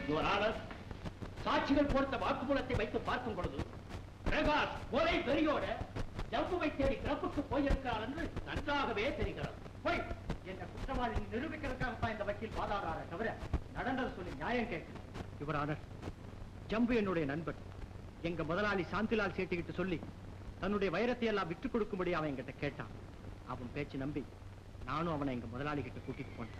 Your honour சாட்சிகள் கொடுத்த வாக்குமூலத்தை வைத்து பார்க்கும் பொழுது பிரகாஷ் கொலை வெறியோட ஜம்புவை தேடி கிளப்புக்கு போயிருக்கிறார் என்று நன்றாகவே தெரிகிறது போய் என்ற குற்றவாளி நிரூபிக்கிறதுக்காகத்தான் இந்த வக்கீல் வாதாடுறாரே தவிர நடந்தது சொல்லி நியாயம் கேட்கல யுவர் ஆனர் ஜம்பு என்னுடைய நண்பன் எங்க முதலாளி சாந்திலால் சேட்டுக்கிட்டு சொல்லி தன்னுடைய வைரத்தை எல்லாம் விட்டுக் கொடுக்கும்படி அவன் என்கிட்ட கேட்டான் அவன் பேச்சு நம்பி நானும் அவனை எங்க முதலாளி கிட்ட கூட்டிட்டு போனேன்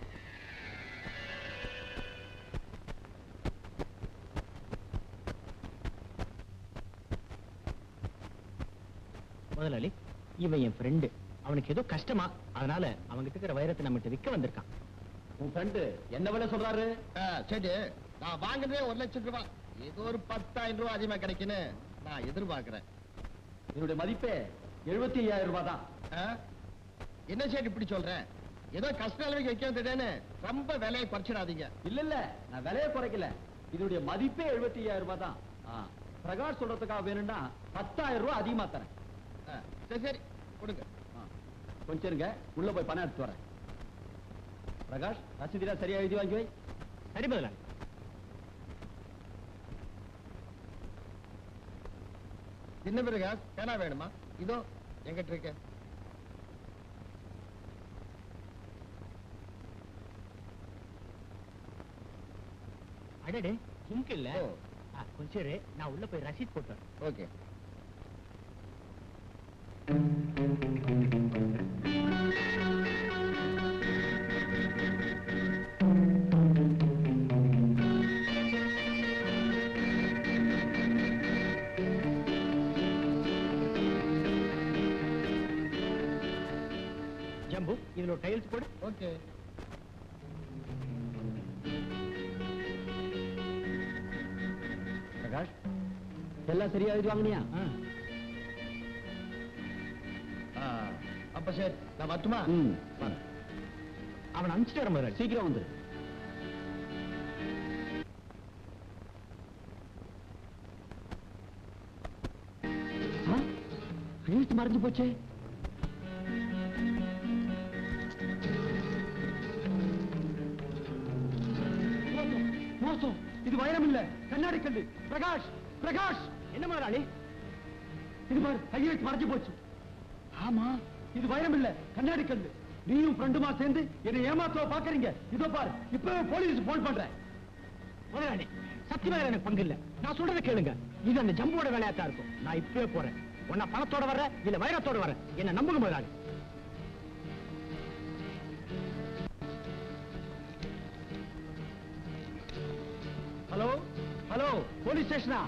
முதலாளி இவன் என் ஃப்ரெண்டு அவனுக்கு ஏதோ கஷ்டமா அதனால அவன்கிட்ட இருக்கிற வைரத்தை நம்மகிட்ட விற்க வந்திருக்கான் உன் ஃப்ரெண்டு என்ன விலை சொல்றாரு சரி நான் வாங்குறதே ஒரு லட்சம் ரூபாய் ஏதோ ஒரு பத்தாயிரம் ரூபாய் அதிகமா கிடைக்குன்னு நான் எதிர்பார்க்கிறேன் என்னுடைய மதிப்பே எழுபத்தி ஐயாயிரம் ரூபாய் தான் ஆ? என்ன சேட்டு இப்படி சொல்றேன் ஏதோ கஷ்ட அளவுக்கு வைக்க வந்துட்டேன்னு ரொம்ப விலையை குறைச்சிடாதீங்க இல்ல இல்ல நான் விலையை குறைக்கல இதனுடைய மதிப்பே எழுபத்தி ஐயாயிரம் ரூபாய் தான் ஆ, பிரகாஷ் சொல்றதுக்காக வேணும்னா பத்தாயிரம் ரூபாய் அதிகமா தரேன் ஆ, சரி சரி கொடுங்க ஆ, கொஞ்சம் இருங்க உள்ள போய் பணம் எடுத்து வரேன் பிரகாஷ் ரசீதிலாம் சரியா எழுதி வாங்கி வை சரி முதலாளி என்ன பிறகு பேனா வேணுமா இதோ எங்கிட்ட இருக்க அடடே இங்க இல்ல ஓ. ஆ, கொஞ்சம் இரு, நான் உள்ள போய் ரசீத் போட்டு வரேன். ஓகே ஜம்பு இதுல ஒரு டைல்ஸ் போடு ஓகே பிரகாஷ் எல்லாம் சரியா எழுதி வாங்கினியா ஆ. அப்ப சரி நான் வரட்டுமா ம் வாங்க. அவன் அனுப்பிச்சிட்டு வர முதலாளி சீக்கிரம் வந்துரு ஆ? கையெழுத்து மறைஞ்சு போச்சே மோசம், மோசம் இது வைரம் இல்ல கண்ணாடி கல்லு பிரகாஷ் பிரகாஷ் என்ன முதலாளி இது பாரு கையெழுத்து மறைஞ்சு போச்சு ஆமா இது வைரம் இல்ல கண்ணாடி கல்லு நீயும் ஃப்ரெண்டுமா சேர்ந்து என்னை ஏமாத்தவ பாக்குறீங்க இதோ பாரு இப்பவே போலீஸ் போன் பண்றேன் முதலாளி சத்தியமா இதுல எனக்கு பங்கு இல்ல நான் சொல்றதை கேளுங்க இது அந்த ஜம்போட வேலையாத்தான் இருக்கும் நான் இப்பவே போறேன் உன்ன பணத்தோட வர்ற இல்ல வைரத்தோட வர என்ன நம்புங்க முதலாளி ஹலோ ஹலோ போலீஸ் ஸ்டேஷனா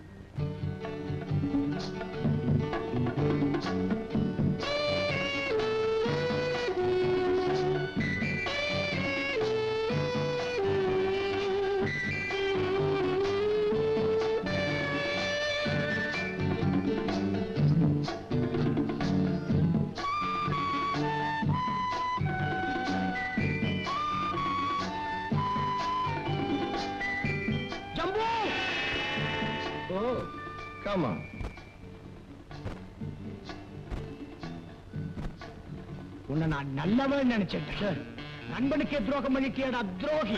ஜம்பு ஓ காமா உன்னை நான் நல்லவன் நினைச்சேன் நண்பனுக்கே துரோகம் பண்ணிட்டியடா துரோகி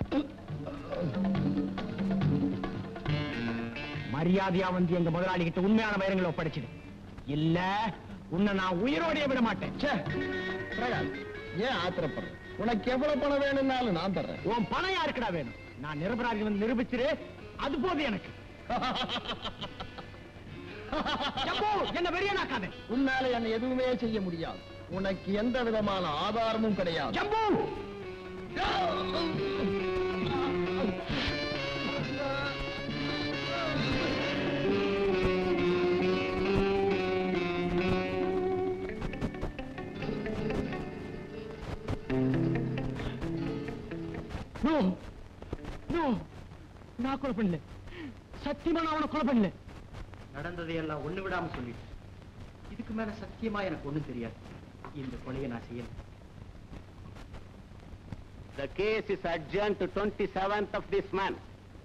மரியாதையா வந்து எங்க முதலாளி கிட்ட உண்மையான வைரங்களை ஒப்படைச்சிடு இல்ல உன்னை நான் உயிரோடைய விட மாட்டேன் ச்சே. பிரகாஷ் ஏன் ஆத்திரப்படுற உனக்கு எவ்வளவு பணம் வேணும்னாலும் நான் தர்றேன் உன் பணம் யாருக்குடா வேணும் நான் நிரபராதி வந்து நிரூபிச்சிரு அது போதும் எனக்கு ஜம்பு, என்ன வெளியனாக்காத உன்னால என்ன எதுவுமே செய்ய முடியாது உனக்கு எந்த விதமான ஆதாரமும் கிடையாது ஜம்பு நோ நோ நான் கொலை பண்ணல சத்தியமா நான் அவனை கொலை பண்ணல நடந்ததையெல்லாம் ஒண்ணு விடாம சொல்லிட்டு இதுக்கு மேல சத்தியமா எனக்கு ஒண்ணும் தெரியாது இந்த கொலையை நான் செய்யல The case is adjourned to 27th of this month.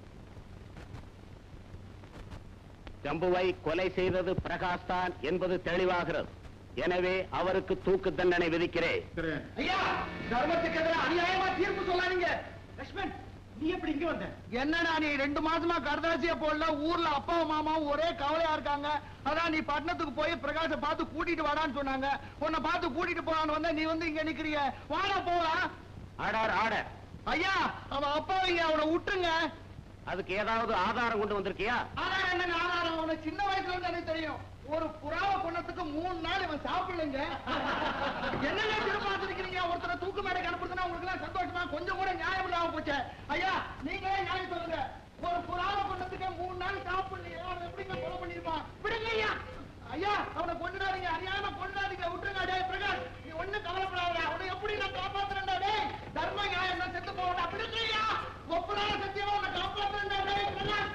ஜம்புவை கொலை செய்தது பிரகாஷ் தான் என்பது தெளிவாகிறது எனவே அவருக்கு தூக்கு தண்டனை விதிக்கிறேன் ஐயா தர்மத்துக்கு எதிராக அநியாயமா தீர்ப்பு சொல்லாதீங்க லட்சுமண் நீ எப்படி இங்க வந்த என்னடா நீ ரெண்டு மாசமா கடதாசிய போடல ஊர்ல அப்பாவும் மாமாவும் ஒரே கவலையா இருக்காங்க அதான் நீ பட்டணத்துக்கு போய் பிரகாஷ பார்த்து கூட்டிட்டு வாடான்னு சொன்னாங்க உன்னை பார்த்து கூட்டிட்டு போலான்னு வந்தா நீ வந்து இங்க நிக்கிறிய வாடா போலாம் ஆர்டர் ஆர்டர் ஐயா அவன் அப்பாவிங்க அவனை விட்டுங்க அதுக்கு ஏதாவது ஆதாரம் கொண்டு வந்திருக்கியா ஆதாரம் என்னங்க ஆதாரம் அவனை சின்ன வயசுல இருந்து எனக்கு தெரியும் ஒரு புறாவை கொண்டதுக்கு மூணு நாள் இவன் சாப்பிடலங்க என்னங்க திருப்பாத்திருக்கிறீங்க ஒருத்தரை தூக்கு மேடைக்கு அனுப்புறதுன்னா உங்களுக்கு எல்லாம் சந்தோஷமா கொஞ்சம் கூட நியாயம் இல்லாம போச்சு ஐயா நீங்களே நியாயம் சொல்லுங்க ஒரு புறாவை கொண்டதுக்கு மூணு நாள் சாப்பிடலையா அவன் எப்படிங்க கொலை பண்ணிருப்பான் விடுங்க ஐயா ஐயா அவனை கொண்டுடாதீங்க அறியாம கொண்டுடாதீங்க விட்டுருங்க டேய் பிரகாஷ் நீ ஒண்ணும் கவலைப்படாத அவனை எப்படி நான் காப்பாத்துறேன்டா டேய் தர்ம நியாயம் தான் செத்து போகணும் அப்படி இல்லையா ஒப்பனால சத்தியமா அவனை காப்பாத்துறேன்டா டேய் பிரகாஷ்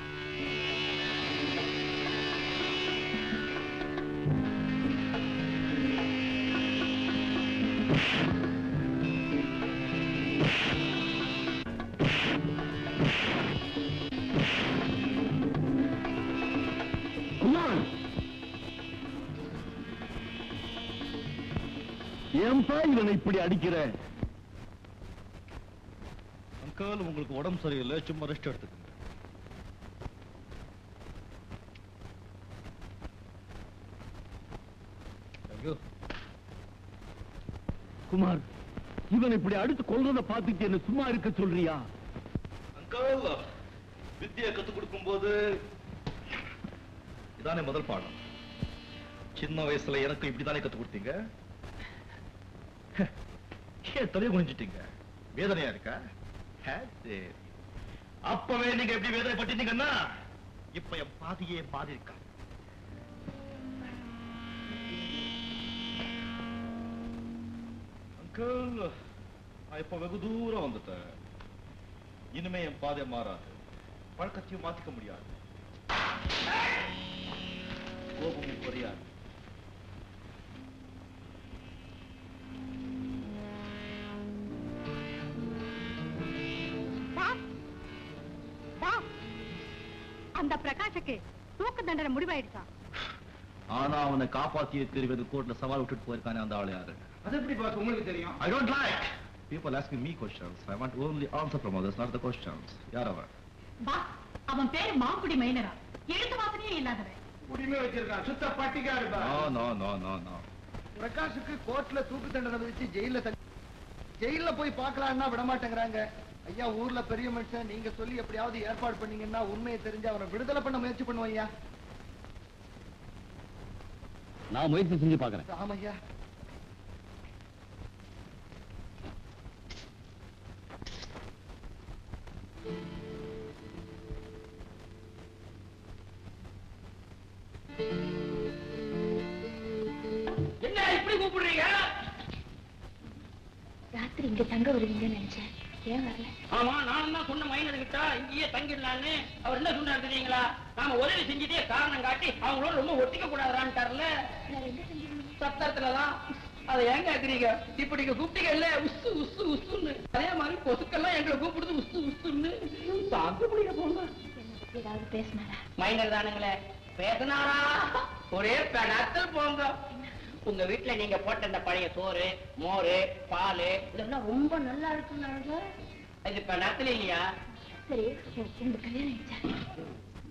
ஏன்பா இவனை இப்படி அடிக்கிற அங்கிள் உங்களுக்கு உடம்பு சரியில்லை சும்மா ரெஸ்ட் எடுத்துக்கங்க ஐயோ குமார் இவன் இப்படி அடித்து கொல்றத பார்த்துட்டு என்ன சும்மா இருக்க சொல்றியா அங்கிள் வித்தியை கத்துக் கொடுக்கும் போது இதானே முதல் பாடம் சின்ன வயசுல எனக்கு இப்படிதானே கத்துக் கொடுத்தீங்க ஏன் தலைய குனிஞ்சிட்டீங்க வேதனையா இருக்கா ஹே, சரி. அப்பவே நீங்க எப்படி வேதனைப்பட்டீங்கன்னா இப்ப என் பாதியே பாதி இருக்கா அங்கிள் நான் இப்ப வெகு தூரம் வந்துட்டேன் இனிமே என் பாதை மாறாது பழக்கத்தையும் மாத்திக்க முடியாது கோபமும் குறையாது அந்த பிரகாஷுக்கு தூக்கு தண்டனை முடிவாயிடுச்சா ஆனா அவனை காப்பாத்திய தெரிவது கோர்ட்ல சவால் விட்டுட்டு போயிருக்கானே அந்த ஆள் யாரு அது எப்படி பாக்க உங்களுக்கு தெரியும் I don't like people asking me questions. I want only answer from others, not the questions. யார் அவன் பா அவன் பேரு மாங்குடி மைனரா எழுத்து வாசனையே இல்லாதவன் உரிமை வச்சிருக்கான் சுத்த பட்டிக்கா இருப்பா No, no, no, no, no. பிரகாஷுக்கு கோர்ட்ல தூக்கு தண்டனை விதிச்சு ஜெயில தள்ளி ஜெயில போய் பார்க்கலாம்னா விட மாட்டேங்கிறாங்க ஐயா ஊர்ல பெரிய மனுஷன் நீங்க சொல்லி எப்படியாவது ஏற்பாடு பண்ணீங்கன்னா உண்மையை தெரிஞ்சு அவனை விடுதலை பண்ண முயற்சி பண்ணுவோம் ஐயா நான் முயற்சி செஞ்சு பாக்குறேன் ராமையா என்ன இப்படி கூப்பிடுறீங்க ராத்திரி இங்க தங்க வருவீங்கன்னு நினைச்சேன் ஏன் வரல ஆமா நானும் தான் சொன்ன மைனர் கிட்ட இங்கேயே தங்கிடலான்னு அவர் என்ன சொன்னார் தெரியுங்களா நாம உதவி செஞ்சுட்டே காரணம் காட்டி அவங்களோட ரொம்ப ஒட்டிக்க கூடாதுறான்ட்டார்ல வேற எங்க செஞ்சிருந்தீங்க சத்தரத்துலதான் அதை ஏன் கேக்குறீங்க இப்ப நீங்க கூப்பிட்டீங்கல்ல உஸ்ஸு உஸ்ஸு உஸ்ஸுன்னு அதே மாதிரி கொசுக்கெல்லாம் எங்களை கூப்பிடுது உஸ்ஸு உஸ்ஸுன்னு தாங்க முடியல போங்க என்னை பத்தி ஏதாவது பேசினாரா மைனர் தானுங்களே பேசினாரா ஒரே பெடாத்தல் போங்க உங்க வீட்டுல நீங்க போட்ட இந்த பழைய சோறு மோரு பால் இதெல்லாம் ரொம்ப நல்லா இருக்குன்னாங்க இது பெடாத்தல் இல்லையா சரி உ- உங்க கல்யாணம் ஆயிடுச்சா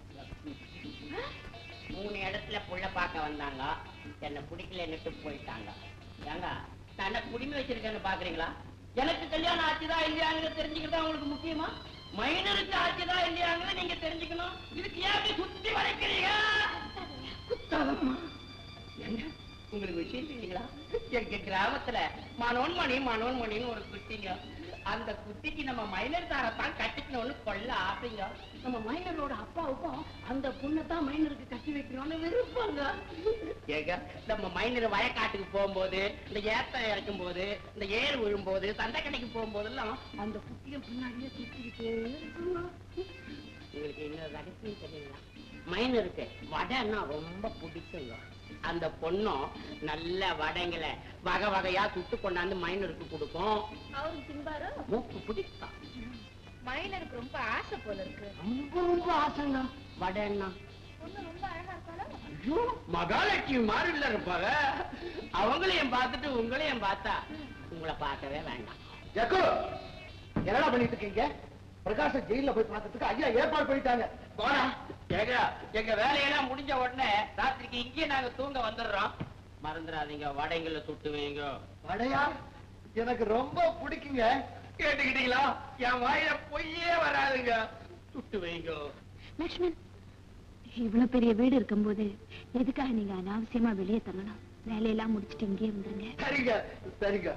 மூணு இடத்துல புள்ள பார்க்க வந்தாங்க என்ன பிடிக்கலன்னுட்டு போயிட்டாங்க ஏங்க நான் என்ன குடிமை வச்சிருக்கேன்னு பாக்குறீங்களா எனக்கு கல்யாணம் ஆச்சுதா இல்லையாங்கிறது தெரிஞ்சுக்கிறதா உங்களுக்கு முக்கியமா மைனருக்கு ஆச்சுதா இல்லையாங்கிறத நீங்க தெரிஞ்சுக்கணும் இதுக்கு ஏன் இப்படி சுத்தி வளைக்கிறீங்க குத்தாதம்மா என்ன உங்களுக்கு விஷயம் தெரியுங்களா எங்க கிராமத்துல மனோன்மணி மனோன்மணின்னு ஒரு குட்டிங்க அந்த குட்டிக்கு நம்ம மைனர் தாரத்தான் கட்டிக்கணும்னு கொள்ள ஆசைங்க நம்ம மைனரோட அப்பாவுக்கும் அந்த பொண்ணை தான் மைனருக்கு கட்டி வைக்கணும்னு விருப்பாங்க ஏங்க நம்ம மைனர் வயக்காட்டுக்கு போகும்போது இந்த ஏத்தம் இறக்கும் போது இந்த ஏர் விழும்போது சந்தைக்கடைக்கு போகும்போதெல்லாம் அந்த குட்டியை பின்னாடியே சுத்திக்கிட்டே இருக்குங்க உங்களுக்கு இன்னொரு ரகசியம் தெரியுங்களா மைனருக்கு வடைன்னா ரொம்ப பிடிக்குங்க அந்த பொண்ணும் நல்ல வடைங்களை வகை வகையா சுட்டு கொண்டாந்து மைனருக்கு கொடுக்கும் அவரு திம்பாரோ மூக்கு பிடிக்கும் மைனருக்கு ரொம்ப ஆசை போல இருக்கு ரொம்ப ரொம்ப ஆசைங்க வடைன்னா பொண்ணு ரொம்ப அழகா இருக்காளோ ஐயோ மகாலட்சுமி மாதிரி இல்ல இருப்பாங்க அவங்களையும் பார்த்துட்டு உங்களையும் பார்த்தா உங்களை பார்க்கவே வேண்டாம் எக்கோ என்னடா பண்ணிட்டு இருக்கீங்க பிரகாஷ ஜெயில போய் பார்க்கறதுக்கு ஐயா ஏற்பாடு பண்ணிட்டாங்க போடா ஏங்க எங்க வேலையெல்லாம் முடிஞ்ச உடனே ராத்திரிக்கு இங்கேயே நாங்க தூங்க வந்துடுறோம் மறந்துடாதீங்க வடைங்கள சுட்டு வைங்க வடையா எனக்கு ரொம்ப பிடிக்குங்க கேட்டுக்கிட்டீங்களா என் வாயில பொய்யே வராதுங்க சுட்டு வைங்க லக்ஷ்மண் இவ்வளவு பெரிய வீடு இருக்கும்போது எதுக்காக நீங்க அனாவசியமா வெளியே தள்ளணும் வேலையெல்லாம் முடிச்சிட்டு இங்கேயே வந்துருங்க சரிங்க சரிங்க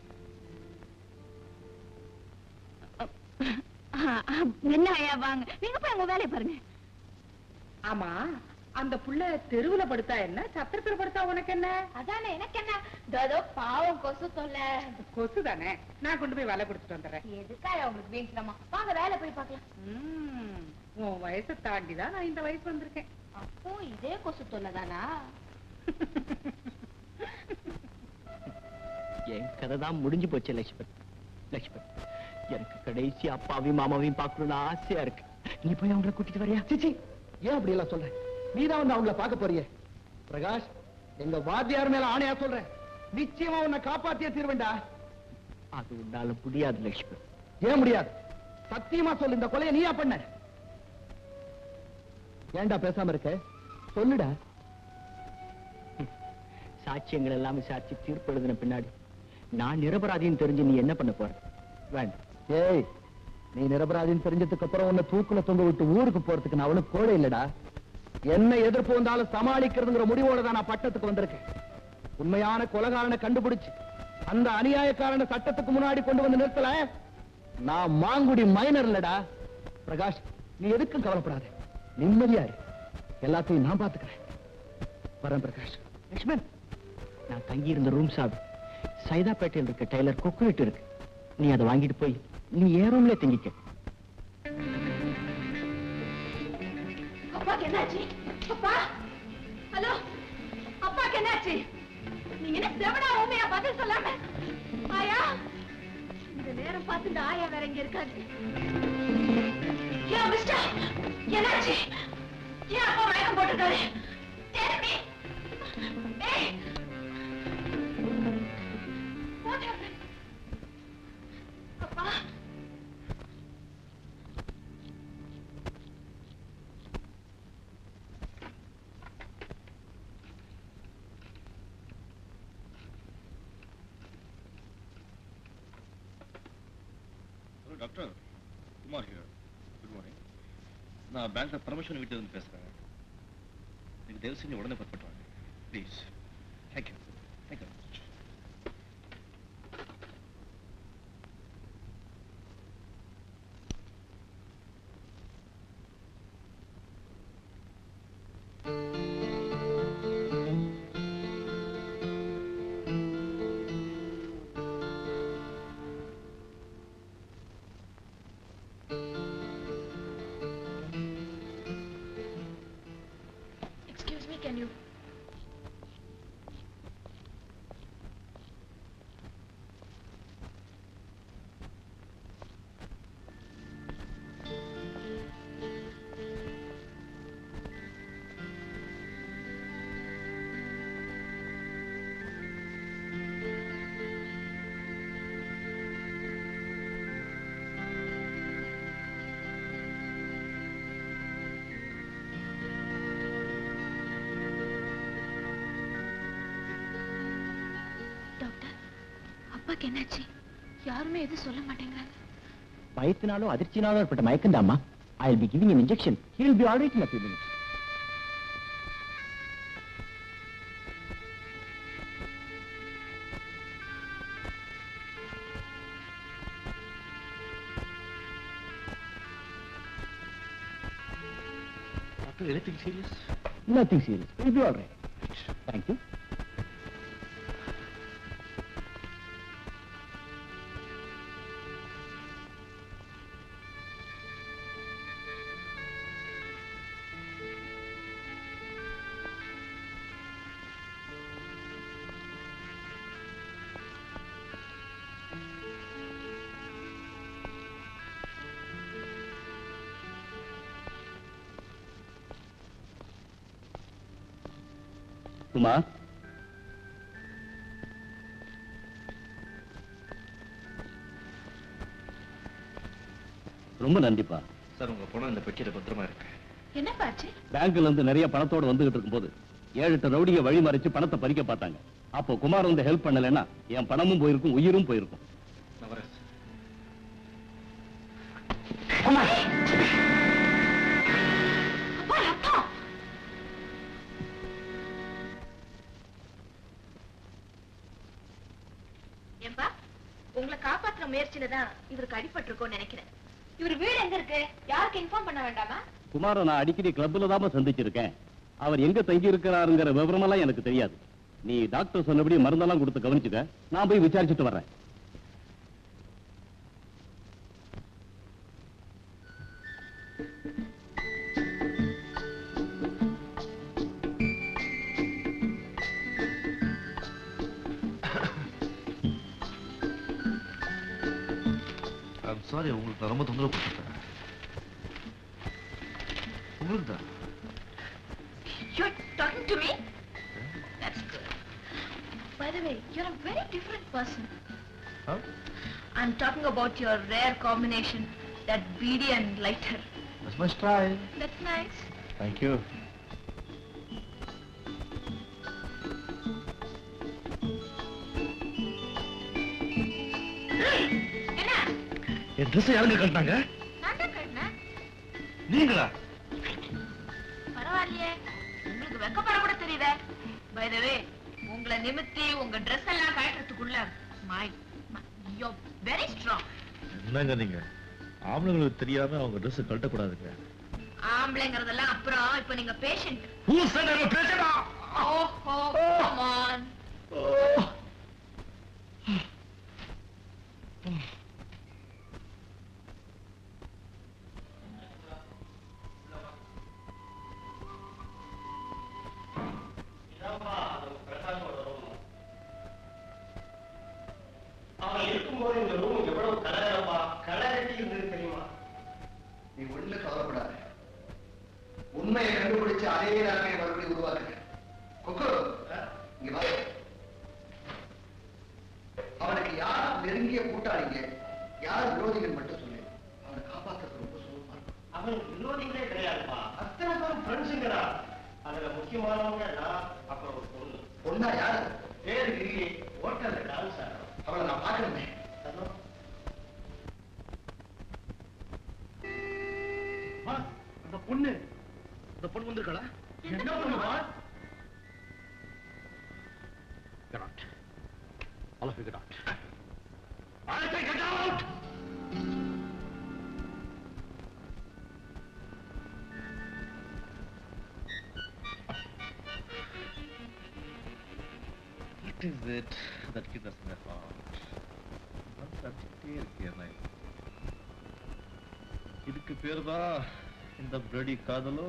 என்ன ஐயா வாங்க நீங்க போய் உங்க வேலையை பாருங்க ஆமா அந்த புள்ள தெருவுல படுத்தா என்ன சத்திரத்துல படுத்தா உனக்கு என்ன அதானே எனக்கு என்ன இதோ பாவம் கொசு தொல்லை கொசு தானே நான் கொண்டு போய் வேலை கொடுத்துட்டு வந்துடுறேன் எதுக்காக உங்களுக்கு வீண்சிரமா வாங்க வேலை போய் பார்க்கலாம் ம், உன் வயசை தாண்டி தான் நான் இந்த வயசு வந்திருக்கேன் அப்போ இதே கொசு தொல்லை தானா என் கதை தான் முடிஞ்சு போச்சு லட்சுமண் லட்சுமண் எனக்கு கடைசி அப்பாவையும் மாமாவையும் பார்க்கணும்னு ஆசையா இருக்கு நீ போய் அவங்கள கூட்டிட்டு வரியா சிச்சி ஏன் அப்படி எல்லாம் சொல்ற நீதான் வந்து அவங்கள பார்க்க போறியே பிரகாஷ் எங்க வாத்தியார் மேல ஆணையா சொல்றேன் நிச்சயமா உன்னை காப்பாத்தியே தீர்வேண்டா அது உன்னால முடியாது லட்சுமண் ஏன் முடியாது சத்தியமா சொல்லு இந்த கொலையை நீயா பண்ண ஏன்டா பேசாம இருக்க சொல்லுடா சாட்சியங்கள் எல்லாம் விசாரிச்சு தீர்ப்பு எழுதின பின்னாடி நான் நிரபராதின்னு தெரிஞ்சு நீ என்ன பண்ண போற வேண்டாம் ஏய் நீ நிரபராதின்னு தெரிஞ்சதுக்கு அப்புறம் உன்னை தூக்குல தொங்க விட்டு ஊருக்கு போறதுக்கு நான் அவனுக்கு கோடை இல்லடா என்ன எதிர்ப்பு வந்தாலும் சமாளிக்கிறதுங்கிற முடிவோட தான் நான் பட்டத்துக்கு வந்திருக்கேன் உண்மையான கொலகாரனை கண்டுபிடிச்சு அந்த அநியாயக்காரனை சட்டத்துக்கு முன்னாடி கொண்டு வந்து நிறுத்தல நான் மாங்குடி மைனர் இல்லடா பிரகாஷ் நீ எதுக்கும் கவலைப்படாத நிம்மதியா இரு எல்லாத்தையும் நான் பாத்துக்கிறேன் வரேன் பிரகாஷ் லட்சுமண் நான் தங்கி இருந்த ரூம் சாவி சைதாப்பேட்டையில் இருக்க டெய்லர் கொக்குவிட்டு இருக்கு நீ அதை வாங்கிட்டு போய் நீ ஏன் ரூம்ல தங்கிக்க அப்பாக்கு என்னாச்சு அப்பா ஹலோ அப்பாக்கு என்னாச்சு நீங்க என்ன செவனா ஊமையா பதில் சொல்லாம ஆயா இந்த நேரம் பார்த்து இந்த ஆயா வேற இங்க இருக்காது ஏன் மிஸ்டர் என்னாச்சு ஏன் அப்பா மயக்கம் போட்டிருக்காரு Tell me. ஏய். What happened? அப்பா hello doctor Kumar here good morning நான் பேங்க்ல பர்மிஷன் வீட்டில் இருந்து பேசுறேன் எனக்கு தயவு செஞ்சு உடனே புறப்பட்டு வாங்க please thank you thank you Excuse me, can you? Doctor அப்பாக்கு என்னாச்சு யாருமே எதுவும் சொல்ல மாட்டேங்கிறாங்க பயத்தினாலும் அதிர்ச்சினாலும் ஏற்பட்ட மயக்கம் தாமா I will be giving injection he will be alright in a few minutes doctor anything serious nothing serious he'll be all right thank you Uma ரொம்ப நன்றிப்பா சார் உங்க பணம் இந்த பெட்டியில பத்திரமா இருக்கு என்னப்பா ஆச்சு பேங்க்ல இருந்து நிறைய பணத்தோட வந்துகிட்டு இருக்கும்போது ஏழு எட்டு ரவுடிய வழி மறைச்சு பணத்தை பறிக்க பார்த்தாங்க அப்போ குமார் வந்து ஹெல்ப் பண்ணலைன்னா என் பணமும் போயிருக்கும் உயிரும் போயிருக்கும் நான் வரேன் சார் அப்பா ரத்தம் ஏன்பா உங்களை காப்பாத்துற முயற்சியில தான் இவருக்கு அடிபட்டிருக்கோம்னு நினைக்கிறேன் இவர் வீடு எங்க இருக்கு யாருக்கு இன்ஃபார்ம் பண்ண வேண்டாமா குமாரை நான் அடிக்கடி கிளப்ல தான் சந்திச்சிருக்கேன் அவர் எங்க தங்கி இருக்கிறாருங்கிற விவரமெல்லாம் எனக்கு தெரியாது நீ டாக்டர் சொன்னபடி மருந்தெல்லாம் கொடுத்து கவனிச்சுக்க நான் போய் விசாரிச்சுட்டு வர்றேன் ஐம் சாரி உங்களுக்கு நான் ரொம்ப தொந்தரவு கொடுத்துட்டேன் உங்களுக்கு தான் You're talking to me? That's good. By the way, you're a very different person. Huh? I'm talking about your rare combination, that beady and lighter. That's my style. That's nice. Thank you. என்ன என் dress யாருங்க கட்டினாங்க நான் தான் கட்டினேன் நீங்களா பரவாயில்லையே உங்களுக்கு வெக்கப்பட கூட தெரியுதே பை த வே உங்களை நிமித்தி உங்க Dress எல்லாம் கழட்டுறதுக்குள்ள மை யூ வெரி ஸ்ட்ராங் என்னங்க நீங்க ஆம்பளைங்களுக்கு தெரியாம அவங்க ட்ரெஸ் கழட்டக்கூடாதுங்க ஆம்பளைங்கிறதெல்லாம் அப்புறம் இப்போ நீங்க patient Who said I'm a patient? ஓஹோ கம் ஆன் அவன் இருக்கும்போது இந்த ரூம் எவ்வளவு கலரப்பா கலரட்டி இருந்தது தெரியுமா நீ ஒண்ணு கவலைப்படாத உண்மையை கண்டுபிடிச்சு அதே நாட்களை மறுபடியும் உருவாக்குங்க கொக்கு இங்க வா அவனுக்கு யார் நெருங்கிய கூட்டாளிங்க யார் விரோதிகள் மட்டும் சொல்லு அவனை காப்பாத்துறது ரொம்ப சுலபமா இருக்கும் அவன் விரோதிகளே கிடையாதுப்பா அத்தனை பேரும் ஃப்ரெண்ட்ஸுங்கிறா அதுல முக்கியமானவங்க நான் அப்புறம் ஒரு பொண்ணு பொண்ணா யாரு பேரு கிரி ஹோட்டல்ல டான்ஸ் ஆடுறோம் அவளை நான் பார்க்கணுமே அந்த பொண்ணு இந்த பொண்ணு வந்திருக்காளா என்ன பண்ணுவா Get out. All of you get out. I say get out! What is it that gives us my heart? தட்டிக்கிட்டே இருக்கே நான் இதுக்கு பேர் தான் இந்த பிளடி காதலோ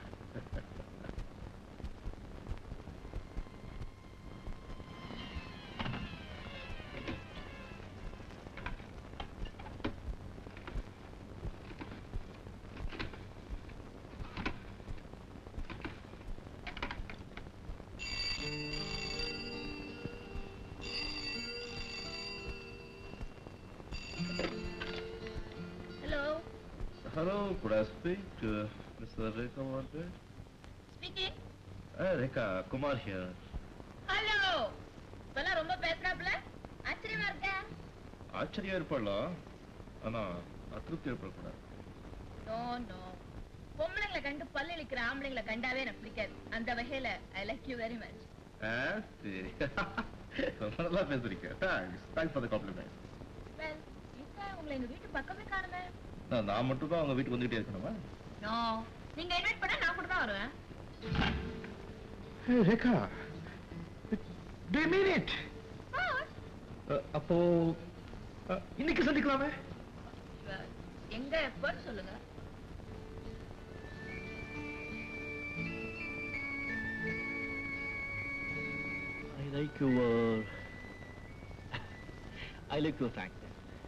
hello hello could I speak to mister Rekha wanted speaking Rekha Kumar here hello இப்பெல்லாம் ரொம்ப பேசுறாப்ல ஆச்சரியமா இருக்கா ஆச்சரியம் இருப்பாளா ஆனா அதிருப்தி ஏற்படக்கூடாது நோ நோ பொம்பளைங்களை கண்டு பல்லு இழிக்கிற ஆம்பளைங்களை கண்டாவே எனக்கு பிடிக்காது அந்த வகையில I like you very much ஆ, சரி ரொம்ப நல்லா பேசுறீங்க thanks thanks for the compliment well இப்ப உங்களை எங்க வீட்டு பக்கமே காணுமே நான் நான் மட்டும் தான் அவங்க வீட்டுக்கு வந்துகிட்டே இருக்கணுமா நோ நீங்க இன்வைட் பண்ணா நான் கூட தான் வருவேன் ரேகா டு மீன் இட் அப்போ அஹ், இன்னைக்கு சந்திக்கலாமே Sure. எங்க எப்பன்னு சொல்லுங்க I like your... I like your frankness.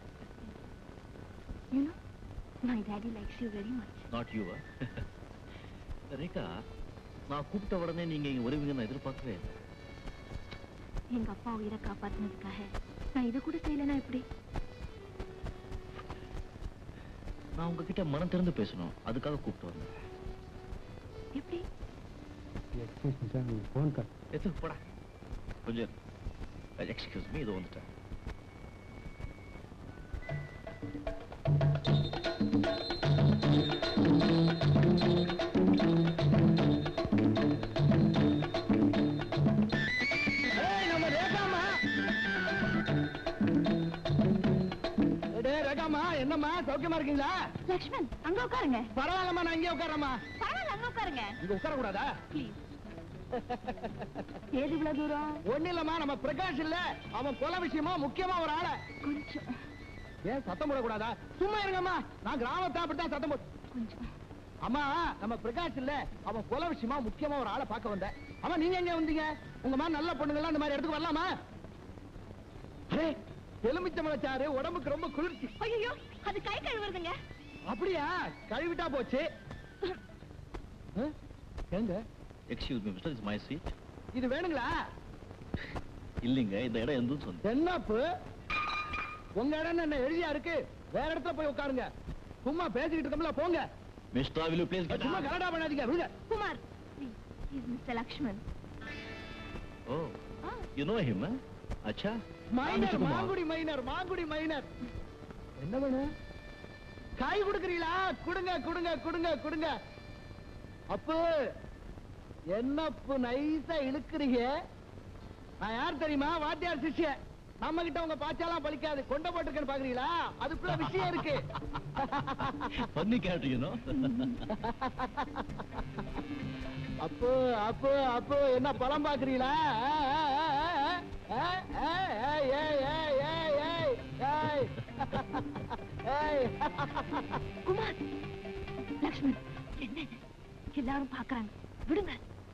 You know, my daddy likes you very much. Not you, huh? Rekha நான் கூப்பிட்ட உடனே நீங்க இங்க வருவீங்கன்னு நான் எதிர்பார்க்கவே இல்லை எங்க அப்பா உயிரை காப்பாத்தினதுக்காக நான் இதை கூட செய்யலனா எப்படி நான் உங்ககிட்ட மனம் திறந்து பேசணும் அதுக்காக கூப்பிட்டு வந்தேன் எப்படி எது போடா கொஞ்சம் எக்ஸ்கியூஸ் மீ இது வந்துட்டேன் ஏய், நம்ம ரேகாமா டேய், ரேகாமா என்னம்மா சௌக்கியமா இருக்கீங்களா லக்ஷ்மண் அங்க உட்காருங்க பரவாயில்லம்மா நான் இங்கே உட்காரம்மா பரவாயில்ல அங்க உட்காருங்க இங்க உட்கார கூடாதா ப்ளீஸ் ஏது இவ்வளவு தூரம் ஒண்ணு இல்லம்மா நம்ம பிரகாஷ் இல்ல அவன் கொலை விஷயமா முக்கியமா ஒரு ஆளை கொஞ்சம் ஏன் சத்தம் போடக்கூடாதா சும்மா இருங்கம்மா நான் கிராமத்தை அப்படித்தான் சத்தம் போட்டு கொஞ்சம் அம்மா நம்ம பிரகாஷ் இல்ல அவன் கொலை விஷயமா முக்கியமா ஒரு ஆளை பார்க்க வந்தேன் அம்மா நீங்க எங்க வந்தீங்க உங்க மாதிரி நல்ல பொண்ணுங்களாம் இந்த மாதிரி இடத்துக்கு வரலாமா அரே எலுமிச்சம்பழச்சாறு உடம்புக்கு ரொம்ப குளிர்ச்சி ஐயோ அது கை கழுவுறதுங்க அப்படியா கழுவிட்டா போச்சு ஆ? எங்க excuse me mister is my seat இது வேணுங்களா இல்லைங்க இந்த இடம் எதுன்னு சொன்னேன் என்னப்பு உங்க இடம் என்ன எழுதியா இருக்கு வேற இடத்துல போய் உட்காருங்க சும்மா பேசிக்கிட்டு இருக்கோம்ல போங்க mister will you please get சும்மா கலடா பண்ணாதீங்க விடுங்க Kumar is mister Lakshman oh you know him அச்சா minor Mangudi minor Mangudi minor என்ன வேணும் கை கொடுக்குறீங்களா கொடுங்க கொடுங்க கொடுங்க கொடுங்க அப்பு என்னப்பு நைஸா இழுக்குறீங்க நான் யார் தெரியுமா வாத்தியார் சிஷ்யன் நம்ம கிட்ட உங்க பாச்சாலாம் பலிக்காது கொண்ட போட்டிருக்கேன்னு பாக்குறீங்களா அதுக்குள்ள விஷயம் இருக்கு பண்ணி கேட்டு யூ நோ அப்பு அப்பு அப்பு என்ன பழம் பாக்குறீங்களா குமார் லக்ஷ்மண் என்ன எல்லாரும் பாக்குறாங்க விடுங்க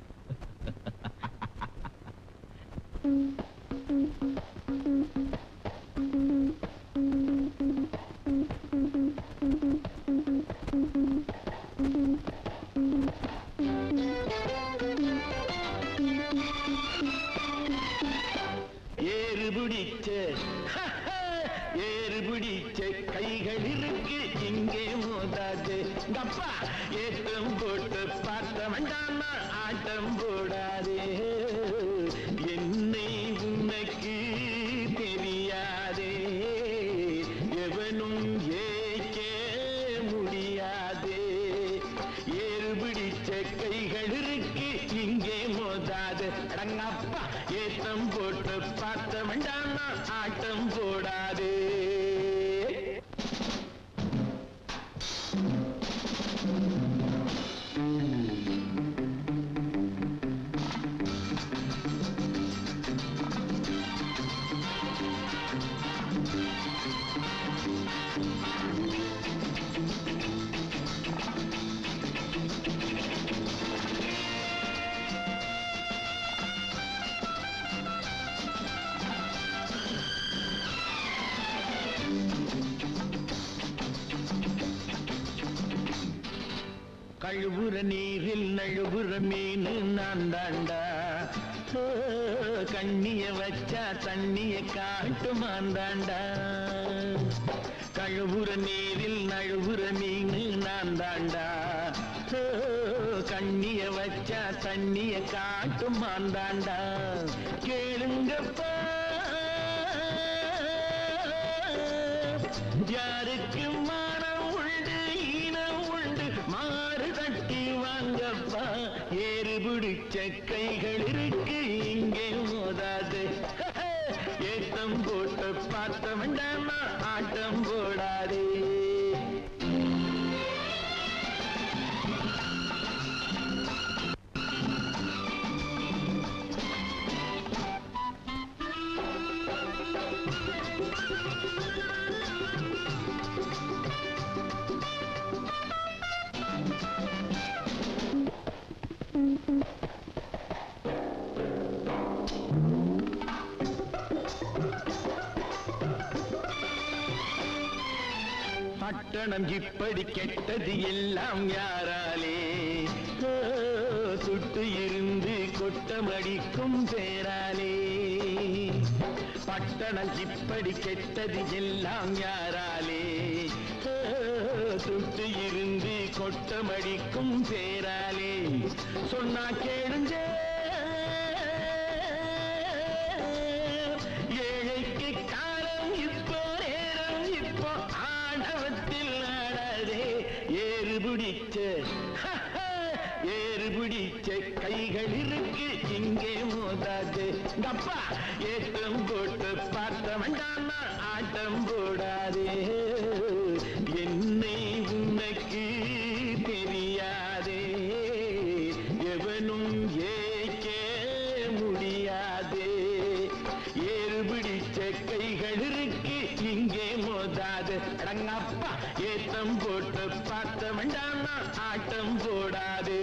ஏறு பிடிச்ச ஏறு பிடிச்ச கைகள் இருக்கு இங்கே மோதாது அப்பா ஏற்றம் போட்டு பார்த்த வேண்டாமா ஆட்டம் போடாதே என்னை உனக்கு தெரியாதே எவனும் ஏய்க்க முடியாதே ஏறு பிடிச்ச கைகள் இருக்கு இங்கே மோதாது அடங்கப்பா ஏத்தம் போட்டு பார்த்த வேண்டாமா ஆட்டம் போடாதே கழுவுற நீரில் நழுவுற மீன் நான் தாண்டா ஓ, கண்ணிய வச்சா தண்ணிய காட்டுமான் தாண்டா கழுவுற நீரில் நழுவுற மீன் நான் தாண்டா ஓ, கண்ணிய வச்சா தண்ணிய காட்டுமான் தாண்டா கேளுங்கப்பா யாருக்கு மானம் உண்டு ஈனம் உண்டு மாறு தட்டி வாங்கப்பா ஏறு பிடிச்ச கைகள் இருக்கு இங்கே மோதாது ஏத்தம் போட்டு பார்த்த வேண்டாமா ஆட்டம் போடாதே பட்டணம் இப்படி கெட்டது எல்லாம் யாராலே ஓ, சுட்டு இருந்து கொட்டமடிக்கும் பேராலே பட்டணம் இப்படி கெட்டது எல்லாம் யாராலே ஓ, சுட்டு இருந்து கொட்டமடிக்கும் பேராலே சொன்னா கேளுங்க ஏழைக்கு காலம் இப்போ நேரம் இப்போ ஆணவத்தில் நாடாதே ஏறு பிடிச்ச ஏறு பிடிச்ச கைகள் இருக்கு இங்கே மோதாது அப்பா ஏற்றம் போட்டு பார்த்த வேண்டாம் ஆட்டம் போடாதே என்னை உனக்கு தெரியாதே எவனும் ஏய்க்க முடியாதே ஏறு பிடிச்ச கைகள் இருக்கு இங்கே மோதாது அடங்கப்பா ஏத்தம் போட்டு பார்த்த வேண்டாம் ஆட்டம் போடாதே